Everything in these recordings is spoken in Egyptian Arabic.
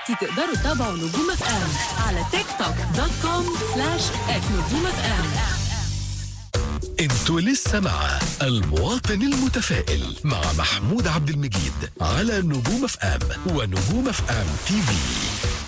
دلوقتي تقدروا تتابعوا نجوم اف ام على تيك توك دوت كوم سلاش نجوم اف ام انتوا لسه مع المواطن المتفائل مع محمود عبد المجيد على نجوم اف ام ونجوم اف ام تي في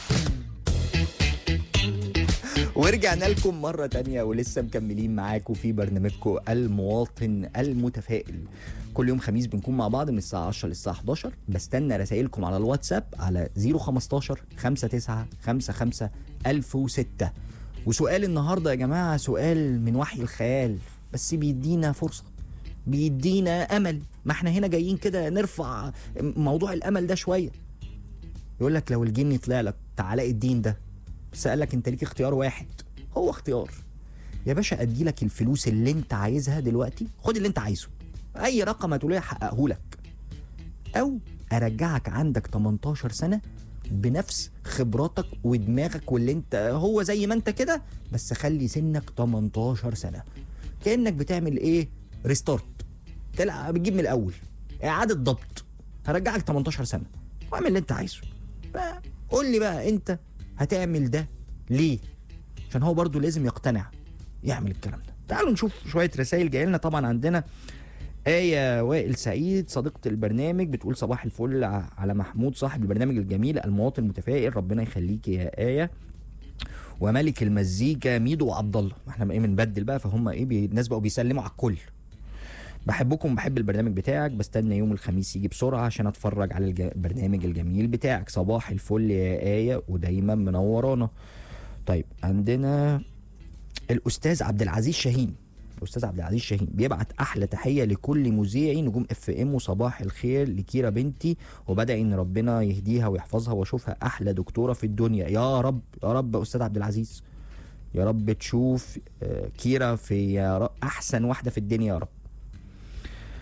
ورجعنا لكم مرة تانية ولسه مكملين معاكم في برنامجكم المواطن المتفائل كل يوم خميس بنكون مع بعض من الساعة 10 للساعة 11 بستنى رسائلكم على الواتساب على 015 59 55 1006 وسؤال النهاردة يا جماعة سؤال من وحي الخيال بس بيدينا فرصة بيدينا أمل ما احنا هنا جايين كده نرفع موضوع الأمل ده شوية يقول لك لو الجن طلع لك تعالى الدين ده بس قال لك انت ليك اختيار واحد هو اختيار يا باشا ادي لك الفلوس اللي انت عايزها دلوقتي خد اللي انت عايزه اي رقم هتقوليه احققه لك او ارجعك عندك 18 سنه بنفس خبراتك ودماغك واللي انت هو زي ما انت كده بس خلي سنك 18 سنه كانك بتعمل ايه ريستارت تلعب بتجيب من الاول اعاده ضبط هرجعك 18 سنه واعمل اللي انت عايزه بقى قول لي بقى انت هتعمل ده ليه عشان هو برضو لازم يقتنع يعمل الكلام ده تعالوا نشوف شويه رسائل جايه لنا طبعا عندنا آية وائل سعيد صديقة البرنامج بتقول صباح الفل ع- على محمود صاحب البرنامج الجميل المواطن المتفائل ربنا يخليك يا آية وملك المزيكا ميدو وعبد الله ما احنا ايه بنبدل بقى فهم ايه بي... الناس بقوا بيسلموا على الكل بحبكم وبحب البرنامج بتاعك بستنى يوم الخميس يجي بسرعة عشان اتفرج على الج- البرنامج الجميل بتاعك صباح الفل يا آية ودايما منورانا طيب عندنا الأستاذ عبد العزيز شاهين الأستاذ عبد العزيز شاهين بيبعت أحلى تحية لكل مذيعي نجوم اف ام وصباح الخير لكيرا بنتي وبدأ إن ربنا يهديها ويحفظها واشوفها أحلى دكتورة في الدنيا يا رب يا رب يا أستاذ عبد العزيز يا رب تشوف آه، كيرا في يا رب أحسن واحدة في الدنيا يا رب